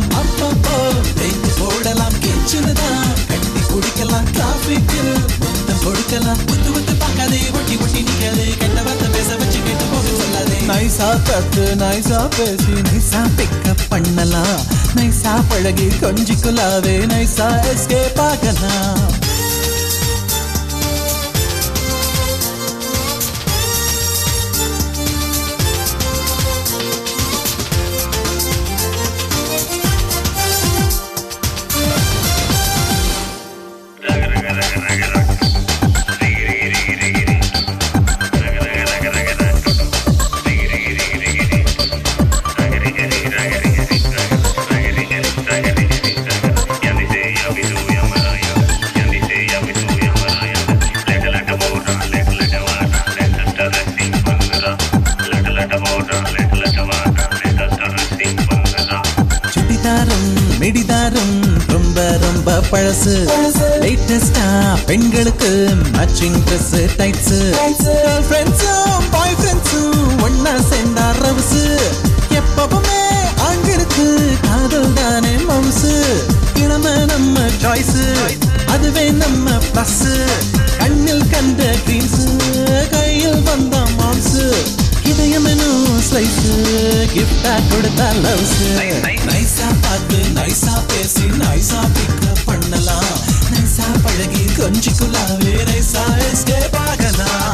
அப்பப்போ பிரேக் போடலாம் கிச்சனுதான் கட்டி குடிக்கலாம் டிராபிக்கில் முத்தம் கொடுக்கலாம் முத்து முத்து பார்க்காதே ஒட்டி ஒட்டி நிக்காதே கெட்ட வார்த்தை பேச வச்சு கேட்டு போக சொல்லாதே நைசா கத்து நைசா பேசி நைசா பிக்கப் பண்ணலாம் நைசா பழகி கொஞ்சிக்குலாவே நைசா எஸ்கேப் ஆகலாம் சுடிதாரும் மிடிதாரும் ரொம்ப ரொம்ப பழசு லேட்டஸ்டா பெண்களுக்கு மேட்சிங் ட்ரெஸ் டைட்ஸ் ஃப்ரெண்ட்ஸும் பாய் ஃப்ரெண்ட்ஸும் ஒன்னா சேர்ந்தா ரவுசு எப்பவுமே ஆண்களுக்கு காதல் தானே மவுசு இளம நம்ம சாய்ஸ் அதுவே நம்ம பிளஸ் கண்ணில் கண்ட ட்ரீம்ஸ் கையில் வந்த மாம்ஸ் இதயமெனும் ஸ்லைஸ் கிஃப்டா கொடுத்தா லவ்ஸ் நைஸா பார்த்து நைஸா பேசி நைஸா பிக்கப் பண்ணலாம் நைஸா பழகி கொஞ்சிக்குள்ளாவே நைஸா எஸ்கேப் ஆகலாம்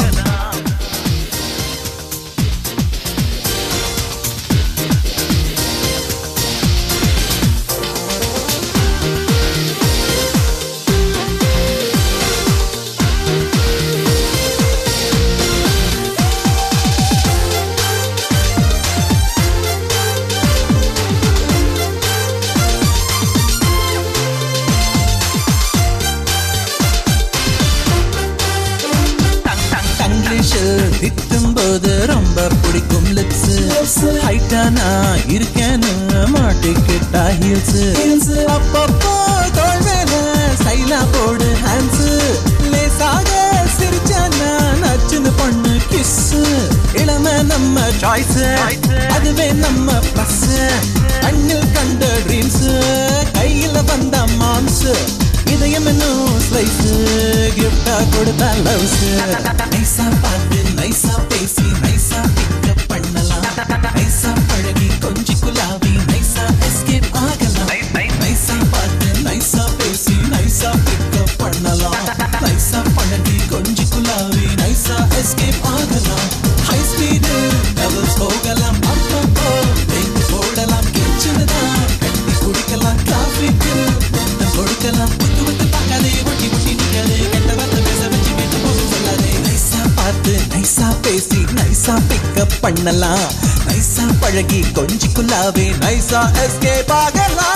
தங்கிலீஷில் திட்டும் போது ரொம்ப பிடிக்கும் லிப்ஸ் ஹைட்டா நான் இருக்கேன்னு மாட்டிக்கிட்டா ஹீல்ஸ் அப்பப்போ தோல் மேல சைலா போடு ஹேண்ட்ஸ் லேசாக சிரிச்சானா நச்சுன்னு பொண்ணு கிஸ் இளம நம்ம சாய்ஸ் அதுவே நம்ம பிளஸ் கண்ணில் கண்ட ட்ரீம்ஸ் கையில வந்த மாம்ஸ் இதயம் இன்னும் ஸ்லைஸ் கிஃப்டா கொடுத்தா லவ்ஸ் நைஸா பார்த்து நைஸா பேசி நைஸா பிக்கப் பண்ணலாம் நைஸா பழகி கொஞ்சி குலாவி நைஸா எஸ்கேப் ஆகலாம் நைஸா பார்த்து நைஸா பேசி நைஸா பிக்கப் பண்ணலாம் நைஸா பழகி கொஞ்சி குலாவி நைஸா எஸ்கேப் ஆகலாம் ஹை ஸ்பீடு டபுள்ஸ் போகலாம் அப்பப்போ பிரேக் போடலாம் கிச்சனு தான் கட்டி குடிக்கலாம் டிராஃபிக்கில் முத்தம் கொடுக்கலாம் முத்து முத்து பார்க்காதே ஒட்டி ஒட்டி நிக்காதே கெட்ட வார்த்தை பேச வச்சு கேட்டு போக சொல்லாதே நைஸா பார்த்து நைஸா பேசி நைஸா பிக்கப் பண்ணலாம் நைஸா பழகி கொஞ்சிக்குள்ளாவே நைஸா எஸ்கேப் ஆகலாம்